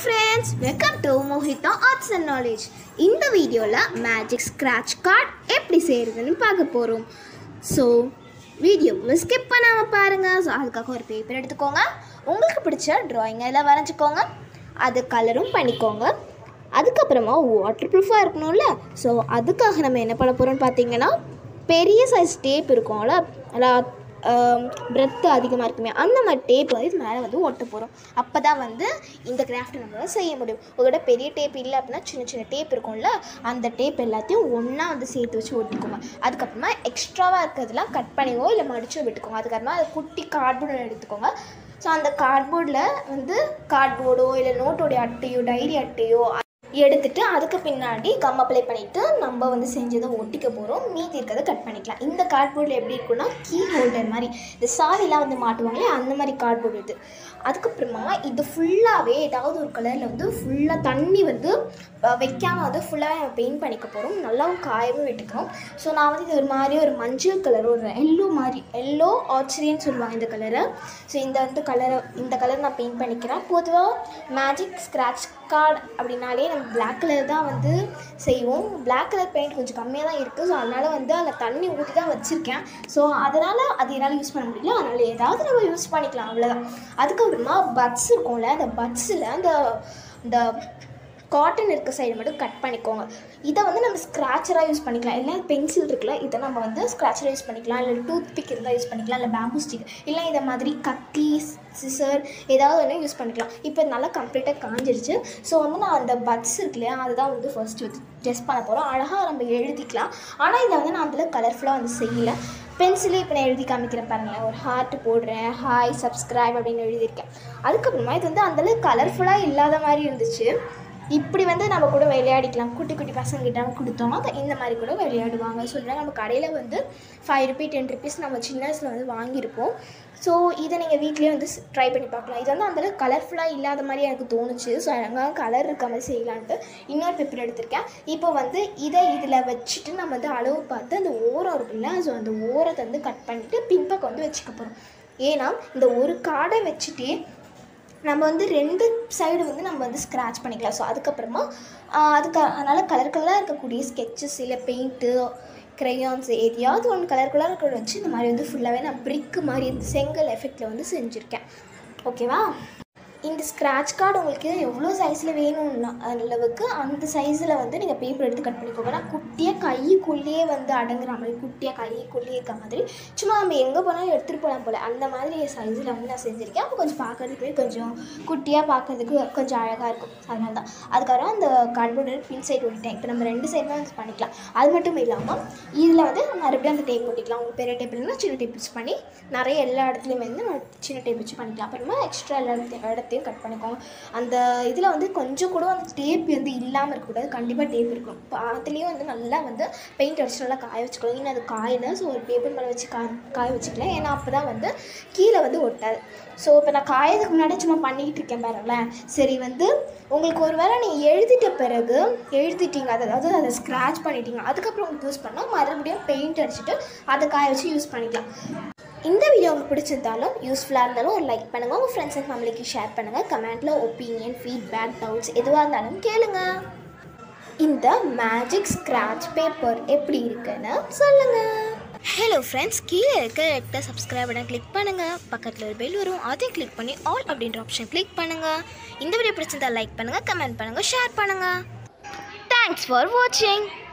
friends welcome to Mohita arts and knowledge இந்த வீடியோவில் magic scratch card எப்படி செய்கிறதுன்னு பார்க்க போகிறோம் ஸோ வீடியோவை ஸ்கிப் பண்ணாமல் பாருங்கள் ஸோ அதுக்காக ஒரு பேப்பர் எடுத்துக்கோங்க உங்களுக்கு பிடிச்ச ட்ராயிங் எல்லாம் வரைஞ்சிக்கோங்க அது கலரும் பண்ணிக்கோங்க அதுக்கப்புறமா வாட்டர் ப்ரூஃபாக இருக்கணும்ல ஸோ அதுக்காக நம்ம என்ன பண்ண போகிறோம்னு பார்த்தீங்கன்னா பெரிய சைஸ் டேப் இருக்கும்ல நல்லா பிரெத்து அதிகமாக இருக்குமே அந்த மாதிரி டேப் வந்து இது மேலே வந்து ஒட்ட போகிறோம் அப்போ தான் வந்து இந்த கிராஃப்ட்டை நம்மளால் செய்ய முடியும் உங்கள்கிட்ட பெரிய டேப் இல்லை அப்படின்னா சின்ன சின்ன டேப் இருக்கும்ல அந்த டேப் எல்லாத்தையும் ஒன்றா வந்து சேர்த்து வச்சு ஒட்டிக்கோங்க அதுக்கப்புறமா எக்ஸ்ட்ராவாக இருக்கிறதுலாம் கட் பண்ணிவோ இல்லை மடிச்சோ விட்டுக்கோங்க அதுக்கப்புறமா அது குட்டி கார்ட்போர்டு எடுத்துக்கோங்க ஸோ அந்த கார்ட்போர்டில் வந்து கார்ட்போர்டோ இல்லை நோட்டோடைய அட்டையோ டைரி அட்டையோ எடுத்துட்டு அதுக்கு பின்னாடி கம் அப்ளை பண்ணிவிட்டு நம்ம வந்து செஞ்சதை ஒட்டிக்க போகிறோம் மீதி இருக்கிறத கட் பண்ணிக்கலாம் இந்த கார்ட்போர்டில் எப்படி இருக்குன்னா கீ ஹோல்டர் மாதிரி இந்த சாவிலாம் வந்து மாட்டுவாங்களே அந்த மாதிரி கார்ட்போர்டு இது அதுக்கப்புறமா இது ஃபுல்லாகவே ஏதாவது ஒரு கலரில் வந்து ஃபுல்லாக தண்ணி வந்து வைக்காமல் வந்து ஃபுல்லாகவே நம்ம பெயிண்ட் பண்ணிக்க போகிறோம் நல்லாவும் காயவும் விட்டுக்கிறோம் ஸோ நான் வந்து இது ஒரு மாதிரி ஒரு மஞ்சள் கலர் ஒரு எல்லோ மாதிரி எல்லோ ஆர்ச்சரின்னு சொல்லுவாங்க இந்த கலரை ஸோ இந்த வந்து கலரை இந்த கலர் நான் பெயிண்ட் பண்ணிக்கிறேன் பொதுவாக மேஜிக் ஸ்க்ராட்ச் கார்டு அப்படின்னாலே நம்ம பிளாக் கலர் தான் வந்து செய்வோம் பிளாக் கலர் பெயிண்ட் கொஞ்சம் கம்மியாக தான் இருக்குது ஸோ அதனால் வந்து அதில் தண்ணி ஊற்றி தான் வச்சுருக்கேன் ஸோ அதனால் அது என்னால் யூஸ் பண்ண முடியல அதனால் ஏதாவது நம்ம யூஸ் பண்ணிக்கலாம் அவ்வளோதான் அதுக்கப்புறமா பட்ஸ் இருக்கும்ல அந்த பட்ஸில் அந்த இந்த காட்டன் இருக்க சைடு மட்டும் கட் பண்ணிக்கோங்க இதை வந்து நம்ம ஸ்க்ராச்சராக யூஸ் பண்ணிக்கலாம் இல்லை பென்சில் இருக்குல்ல இதை நம்ம வந்து ஸ்க்ராச்சராக யூஸ் பண்ணிக்கலாம் இல்லை டூத் பிக் இருந்தால் யூஸ் பண்ணிக்கலாம் இல்லை பேம்பூ ஸ்டிக் இல்லை இதை மாதிரி கத்தி சிசர் ஏதாவது ஒன்று யூஸ் பண்ணிக்கலாம் இப்போ நல்லா கம்ப்ளீட்டாக காஞ்சிருச்சு ஸோ வந்து நான் அந்த பட்ஸ் இருக்கு இல்லையா அதுதான் வந்து ஃபர்ஸ்ட் வந்து டெஸ்ட் பண்ண போகிறோம் அழகாக நம்ம எழுதிக்கலாம் ஆனால் இதில் வந்து நான் அதில் கலர்ஃபுல்லாக வந்து செய்யலை பென்சிலே இப்போ நான் எழுதி காமிக்கிறேன் பாருங்களேன் ஒரு ஹார்ட் போடுறேன் ஹாய் சப்ஸ்கிரைப் அப்படின்னு எழுதியிருக்கேன் அதுக்கப்புறமா இது வந்து அந்தளவுக்கு கலர்ஃபுல்லாக இல்லாத மாதிரி இருந்துச்சு இப்படி வந்து நம்ம கூட விளையாடிக்கலாம் குட்டி குட்டி பசங்கிட்ட கொடுத்தோம்னா அது இந்த மாதிரி கூட விளையாடுவாங்க ஸோ இதெல்லாம் நம்ம கடையில் வந்து ஃபைவ் ருபி டென் ருபீஸ் நம்ம சின்ன வயசில் வந்து வாங்கியிருப்போம் ஸோ இதை நீங்கள் வீட்லேயே வந்து ட்ரை பண்ணி பார்க்கலாம் இது வந்து அந்தளவுக்கு கலர்ஃபுல்லாக இல்லாத மாதிரி எனக்கு தோணுச்சு ஸோ அங்கே கலர் இருக்க மாதிரி செய்யலான்ட்டு இன்னொரு பேப்பர் எடுத்திருக்கேன் இப்போ வந்து இதை இதில் வச்சுட்டு நம்ம வந்து அளவு பார்த்து அந்த ஓரம் இருக்குல்ல ஸோ அந்த ஓரத்தை வந்து கட் பண்ணிவிட்டு பின்பக்கம் வந்து வச்சுக்க போகிறோம் ஏன்னா இந்த ஒரு காடை வச்சுட்டே நம்ம வந்து ரெண்டு சைடு வந்து நம்ம வந்து ஸ்க்ராட்ச் பண்ணிக்கலாம் ஸோ அதுக்கப்புறமா அதுக்கு அதனால் கலர் கலராக இருக்கக்கூடிய ஸ்கெட்சஸ் இல்லை பெயிண்ட்டு க்ரையான்ஸ் எதையாவது ஒன்று கலர் கலராக இருக்கிறத வச்சு இந்த மாதிரி வந்து ஃபுல்லாகவே நான் ப்ரிக்கு மாதிரி இந்த செங்கல் எஃபெக்டில் வந்து செஞ்சுருக்கேன் ஓகேவா இந்த ஸ்க்ராட்ச் கார்டு உங்களுக்கு எவ்வளோ சைஸில் வேணும்னா அளவுக்கு அந்த சைஸில் வந்து நீங்கள் பேப்பர் எடுத்து கட் பண்ணிக்கோங்க நான் குட்டியாக கைக்குள்ளேயே வந்து அடங்குற மாதிரி குட்டியாக கைக்குள்ளேயே இருக்க மாதிரி சும்மா நம்ம எங்கே போனாலும் எடுத்துகிட்டு போகலாம் போல் அந்த மாதிரி சைஸில் வந்து நான் செஞ்சுருக்கேன் அப்போ கொஞ்சம் பார்க்கறதுக்கு கொஞ்சம் குட்டியாக பார்க்கறதுக்கு கொஞ்சம் அழகாக இருக்கும் அதனால தான் அதுக்கப்புறம் அந்த கார்ட்போர்டு பின் சைடு ஒட்டிட்டேன் இப்போ நம்ம ரெண்டு சைடுமே வந்து பண்ணிக்கலாம் அது மட்டும் இல்லாமல் இதில் வந்து மறுபடியும் அந்த டேப் ஒட்டிக்கலாம் உங்களுக்கு பெரிய டேப் இல்லைன்னா சின்ன டேப் யூஸ் பண்ணி நிறைய எல்லா இடத்துலையுமே வந்து நம்ம சின்ன டேப் வச்சு பண்ணிக்கலாம் அப்புறமா எக்ஸ்ட்ரா எல்லா இடத்தையும் இடத்தையும் கட் பண்ணிக்கோங்க அந்த இதில் வந்து கொஞ்சம் கூட அந்த டேப் வந்து இல்லாமல் இருக்கக்கூடாது கண்டிப்பாக டேப் இருக்கும் இப்போ அதுலேயும் வந்து நல்லா வந்து பெயிண்ட் அடிச்சு நல்லா காய வச்சுக்கணும் இன்னும் அது காயில ஸோ ஒரு பேப்பர் மேலே வச்சு கா காய வச்சுக்கலாம் ஏன்னா அப்போ தான் வந்து கீழே வந்து ஒட்டாது ஸோ இப்போ நான் காயதுக்கு முன்னாடி சும்மா பண்ணிக்கிட்டு இருக்கேன் பாருங்களேன் சரி வந்து உங்களுக்கு ஒரு வேளை நீங்கள் எழுதிட்ட பிறகு எழுதிட்டீங்க அதாவது அதை ஸ்க்ராட்ச் பண்ணிட்டீங்க அதுக்கப்புறம் உங்களுக்கு யூஸ் பண்ணால் மறுபடியும் பெயிண்ட் அடிச்சுட்டு அதை காய வச்சு யூஸ் பண்ணிக்கலாம் இந்த வீடியோ உங்களுக்கு பிடிச்சிருந்தாலும் யூஸ்ஃபுல்லாக இருந்தாலும் ஒரு லைக் பண்ணுங்கள் உங்கள் ஃப்ரெண்ட்ஸ் அண்ட் ஃபேமிலிக்கு ஷேர் பண்ணுங்கள் கமெண்ட்டில் ஒப்பீனியன் ஃபீட்பேக் டவுட்ஸ் எதுவாக இருந்தாலும் கேளுங்க இந்த மேஜிக் ஸ்க்ராட்ச் பேப்பர் எப்படி இருக்குன்னு சொல்லுங்கள் ஹலோ ஃப்ரெண்ட்ஸ் கீழே இருக்க ரெட்ட சப்ஸ்கிரைப் பட்டன் கிளிக் பண்ணுங்கள் பக்கத்தில் ஒரு பெல் வரும் அதையும் கிளிக் பண்ணி ஆல் அப்படின்ற ஆப்ஷன் கிளிக் பண்ணுங்கள் இந்த வீடியோ பிடிச்சிருந்தா லைக் பண்ணுங்கள் கமெண்ட் பண்ணுங்கள் ஷேர் பண்ணுங்கள் தேங்க்ஸ் ஃபார் வாட்சிங்